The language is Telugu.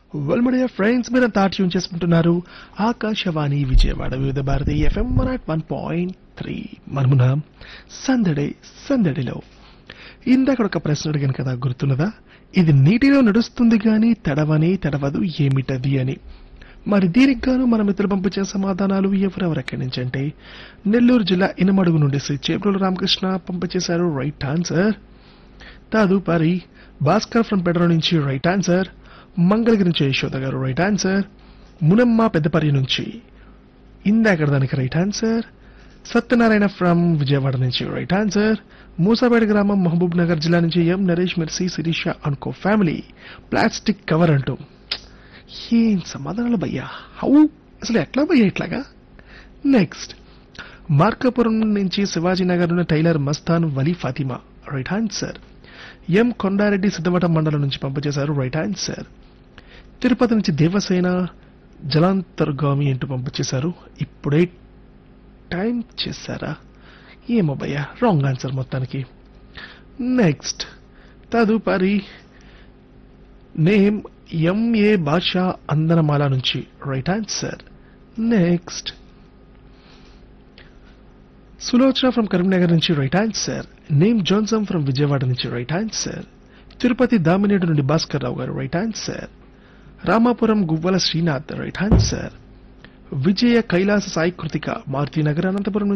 వెల్మడియా ఫ్రెండ్స్ మీరు తాటి ట్యూన్ చేసుకుంటున్నారు Akashvani Vijayawada Vividh Bharati FM one at one point three మనమున సందడి సందడిలో ఇందాక ఒక ప్రశ్న అడిగాను కదా గుర్తున్నదా ఇది నీటిలో నడుస్తుంది గాని తడవని తడవదు ఏమిటది అని మరి దీనికి గాను మన మిత్రులు పంపించే సమాధానాలు ఎవరెవరు ఎక్కడి నుంచి అంటే నెల్లూరు జిల్లా ఇనమడుగు నుండి శ్రీ చేపూరు రామకృష్ణ పంపించేశారు రైట్ ఆన్సర్ తదుపరి భాస్కర్ ఫ్రం పెడర నుంచి రైట్ ఆన్సర్ మంగళగిరి నుంచి యశోద గారు రైట్ ఆన్సర్ మునమ్మ పెద్దపల్లి నుంచి ఇందాక దానికి right answer Satyanarayana from Vijayawada నుంచి రైట్ ఆన్సర్ మూసాపేట గ్రామం మహబూబ్ నగర్ జిల్లా నుంచి ఎం నరేష్ మెర్సీ శిరీష అనుకో ఫ్యామిలీ ప్లాస్టిక్ కవర్ అంటూ ఏం సమాధానాలు భయ్యా హౌ అసలు ఎట్లా భయ్యా ఇట్లాగా నెక్స్ట్ మార్కాపురం నుంచి శివాజీ నగర్ ఉన్న tailor Mastan Vali Fatima right answer M Kondareddy Siddavatam మండలం నుంచి పంపించేశారు రైట్ ఆన్సర్ తిరుపతి నుంచి దేవసేన జలాంతర్గామి అంటూ పంపించేశారు ఇప్పుడే టైం చేశారా ఏమో భయ్యా రాంగ్ ఆన్సర్ మొత్తానికి నెక్స్ట్ తదుపరి నేమ్ ఎంఏ భాషా అందనమాల నుంచి right answer next Sulochana from Karimnagar నుంచి right answer name Johnson from Vijayawada నుంచి రైట్ ఆన్సర్ తిరుపతి దామినేడు నుండి Bhaskar Rao garu right answer Ramapuram Guvvala Srinath right answer Vijaya Kailasa Sai Kruthika Maruthi Nagar Anantapuram